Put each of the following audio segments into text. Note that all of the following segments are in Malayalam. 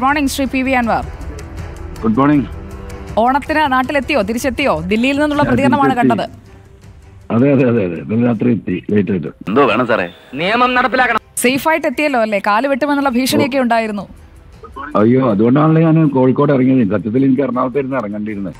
Morning Shri P V Anvar good morning ഓണത്തിന് നാട്ടിലെത്തിയോ തിരിച്ചെത്തിയോ ദില്ലിയിൽ നിന്നുള്ള ഞാൻ പ്രതികരണമാണ് തിരിച്ചെത്തി. കണ്ടത് അതെ അതെ അതെ അതെ ഇന്നലെ രാത്രി എത്തി ലേറ്റ് ആയിട്ട് എന്തോ വേണം സാറേ നിയമം നടപ്പിലാക്കണം സേഫായിട്ട് എത്തിയല്ലോ അല്ലേ കാല് വെട്ടുമെന്നുള്ള ഭീഷണിയൊക്കെ ഉണ്ടായിരുന്നു അയ്യോ അതുകൊണ്ടാണല്ലോ ഞാൻ കോഴിക്കോട് ഇറങ്ങിയത് സത്യത്തിൽ എനിക്ക് എറണാകുളത്തായിരുന്നു ഇറങ്ങേണ്ടിയിരുന്നത്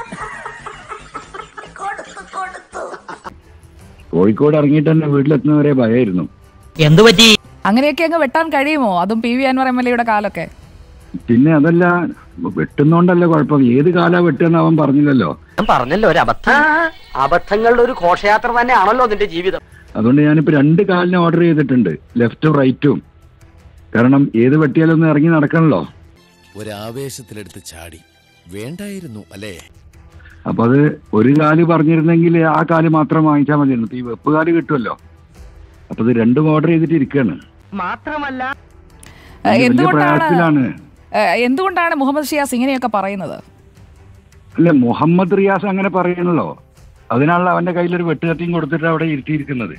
കോഴിക്കോട് ഇറങ്ങിയിട്ട് തന്നെ വീട്ടിലെത്തുന്നവരെ ഭയമായിരുന്നു എന്തു പറ്റി അങ്ങനെയൊക്കെ അങ്ങ് വെട്ടാൻ കഴിയുമോ അതും P V Anvar M L എയുടെ കാലൊക്കെ പിന്നെ അതല്ല വെട്ടുന്നോണ്ടല്ല കുഴപ്പം ഏത് കാലാ വെട്ടുന്ന അവൻ പറഞ്ഞില്ലല്ലോ ഞാൻ പറഞ്ഞല്ലോ ഒരു അബദ്ധം അബദ്ധങ്ങളുടെ ഒരു ഘോഷയാത്ര തന്നെയാണല്ലോ നിന്റെ ജീവിതം അതുകൊണ്ട് ഞാനിപ്പോ രണ്ട് കാലിന് ഓർഡർ ചെയ്തിട്ടുണ്ട് ലെഫ്റ്റും റൈറ്റും കാരണം ഏത് വെട്ടിയാലും ഒന്ന് ഇറങ്ങി നടക്കണല്ലോ ഒരാവേശത്തിലെടുത്ത് ചാടി വേണ്ടായിരുന്നു അല്ലേ അപ്പൊ അത് ഒരു കാല് പറഞ്ഞിരുന്നെങ്കിൽ ആ കാല് മാത്രം വാങ്ങിച്ചാൽ മതിയായിരുന്നു ഇപ്പൊ ഈ വെപ്പ് കാല് കിട്ടുമല്ലോ അപ്പൊ ഇത് രണ്ടും ഓർഡർ ചെയ്തിട്ട് ഇരിക്കുകയാണ് മാത്രമല്ല ഏഹ്, വലിയ എന്തുകൊണ്ടാണ് പ്രയാസത്തിലാണ് ഏഹ്, എന്തുകൊണ്ടാണ് മുഹമ്മദ് ഷിയാസ് ഇങ്ങനെയൊക്കെ പറയുന്നത് അല്ല മുഹമ്മദ് റിയാസ് അങ്ങനെ പറയണല്ലോ അതിനാണല്ലോ അവന്റെ കയ്യിൽ ഒരു വെട്ടുകത്തിയും കൊടുത്തിട്ട് അവിടെ ഇരുത്തിയിരിക്കുന്നത്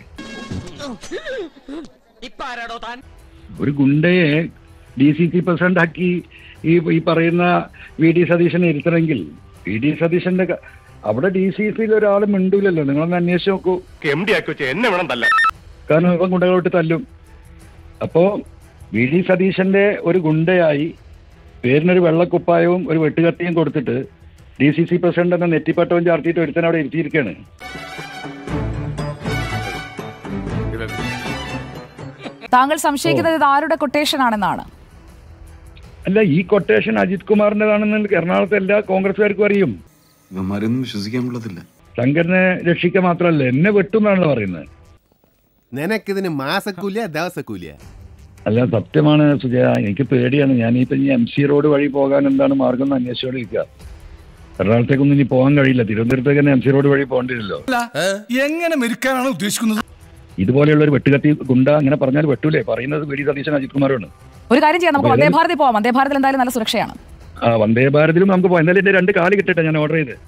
ഇപ്പൊ ആരാടോ താൻ ഒരു ഗുണ്ടയെ ഡി സി സി പ്രസിഡന്റ് ആക്കി ഈ ഈ പറയുന്ന വി ഡി സതീശനെ ഇരുത്തണമെങ്കിൽ വി ഡി സതീശന്റെ ക- അവിടെ ഡി സി സിയിൽ ഒരാൾ മിണ്ടൂലല്ലോ നിങ്ങളൊന്ന് അന്വേഷിച്ച് നോക്കൂ എം ഡി ആക്കി വെച്ച് എന്നെ വേണം തല്ല കാരണം ഇപ്പം ഗുണ്ടകളോട്ട് തല്ലും അപ്പോ വി ഡി സതീശന്റെ ഒരു ഗുണ്ടയായി പേരിനൊരു വെള്ളക്കുപ്പായവും ഒരു വെട്ടുകത്തിയും കൊടുത്തിട്ട് ഡി സി സി പ്രസിഡന്റ് എന്ന നെറ്റിപ്പട്ടവും ചാർത്തിയിട്ട് ഒരുത്തൻ അവിടെ ഇരുത്തിയിരിക്കുകയാണ് താങ്കൾ സംശയിക്കുന്നത് ഇത് ആരുടെ കൊട്ടേഷൻ ആണെന്നാണ് അല്ല ഈ കൊട്ടേഷൻ അജിത് കുമാറിന്റേതാണെന്ന് എറണാകുളത്തെ എല്ലാ കോൺഗ്രസ്സുകാർക്കും അറിയും ഇവന്മാരൊന്നും വിശ്വസിക്കാൻ കൊള്ളത്തില്ല ശങ്കരനെ രക്ഷിക്കുക മാത്രമല്ല എന്നെ വെട്ടുമെന്നാണല്ലോ പറയുന്നത് നിനക്കിതിന് മാസക്കൂലിയ ദിവസക്കൂലിയ അല്ല സത്യമാണ് സുജയ എനിക്ക് പേടിയാണ് ഞാൻ ഇപ്പൊ ഈ എം സി റോഡ് വഴി പോകാൻ എന്താണ് മാർഗം എന്ന് അന്വേഷിച്ചോണ്ടിരിക്കുക എറണാകുളത്തേക്കൊന്നും ഇനി പോകാൻ കഴിയില്ല തിരുവനന്തപുരത്തേക്ക് തന്നെ എം സി റോഡ് വഴി പോകേണ്ടില്ലല്ലോ എങ്ങനെ മെരുക്കാനാണ് ഉദ്ദേശിക്കുന്നത് ഇതുപോലെയുള്ള ഒരു വെട്ടുകത്തി ഗുണ്ട അങ്ങനെ പറഞ്ഞാൽ വെട്ടൂലേ പറയുന്നത് വി ഡി സതീശൻ അജിത് കുമാറാണ് ഒരു കാര്യം ചെയ്യാം നമുക്ക് വന്ദേ ഭാരതിൽ പോവാം വന്ദേ ഭാരതിൽ എന്തായാലും നല്ല സുരക്ഷയാണ് ആ വന്ദേ ഭാരതിലും നമുക്ക് പോകാം എന്തായാലും എന്റെ രണ്ട് കാല് കിട്ടട്ടെ ഞാൻ ഓർഡർ ചെയ്ത്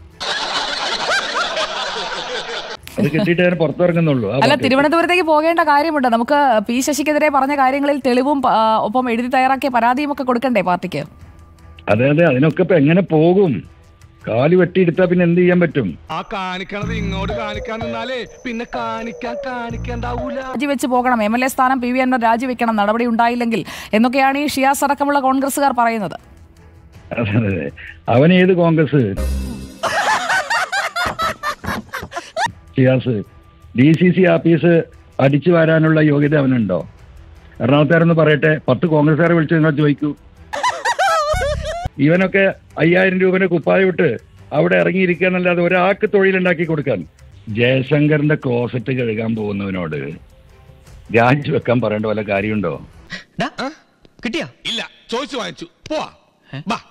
അത് കിട്ടിയിട്ട് ഞാൻ പുറത്തിറങ്ങുന്നുള്ളൂ ആ അല്ല പാർട്ടി. തിരുവനന്തപുരത്തേക്ക് പോകേണ്ട കാര്യമുണ്ട് നമുക്ക് പി ശശിക്കെതിരെ പറഞ്ഞ കാര്യങ്ങളിൽ തെളിവും ആ, ഒപ്പം എഴുതി തയ്യാറാക്കിയ പരാതിയും ഒക്കെ കൊടുക്കണ്ടേ പാർട്ടിക്ക് അതെ അതെ അതിനൊക്കെ ഇപ്പൊ എങ്ങനെ പോകും കാല് വെട്ടിയെടുത്താ പിന്നെ എന്ത് ചെയ്യാൻ പറ്റും ആ കാണിക്കണത് ഇങ്ങോട്ട് കാണിക്കാൻ നിന്നാലേ പിന്നെ കാണിക്കാൻ കാണിക്കണ്ടാവൂല രാജിവെച്ച് പോകണം എം എൽ എ സ്ഥാനം പി വി അൻവർ രാജിവെക്കണം നടപടി ഉണ്ടായില്ലെങ്കിൽ എന്നൊക്കെയാണ് ഈ ഷിയാസ് അടക്കമുള്ള കോൺഗ്രസുകാർ പറയുന്നത് അതെ അതെ അവൻ ഏത് Congress Shiyas D C C office അടിച്ചു വരാനുള്ള യോഗ്യത അവനുണ്ടോ എറണാകുളത്തുകാരൊന്ന് പറയട്ടെ പത്ത് കോൺഗ്രസ്സുകാരെ വിളിച്ച് നിങ്ങൾ ചോദിക്കൂ ഇവനൊക്കെ അയ്യായിരം രൂപന്റെ കുപ്പായ വിട്ട് അവിടെ ഇറങ്ങിയിരിക്കുക എന്നല്ലാതെ ഒരാൾക്ക് തൊഴിലുണ്ടാക്കി കൊടുക്കാൻ ജയശങ്കറിന്റെ ക്ലോസറ്റ് കഴുകാൻ പോകുന്നവനോട് രാജിവെക്കാൻ പറയേണ്ട വല്ല കാര്യമുണ്ടോ കിട്ടിയാ ഇല്ല ചോദിച്ചു വാങ്ങിച്ചു പോവാ ബാ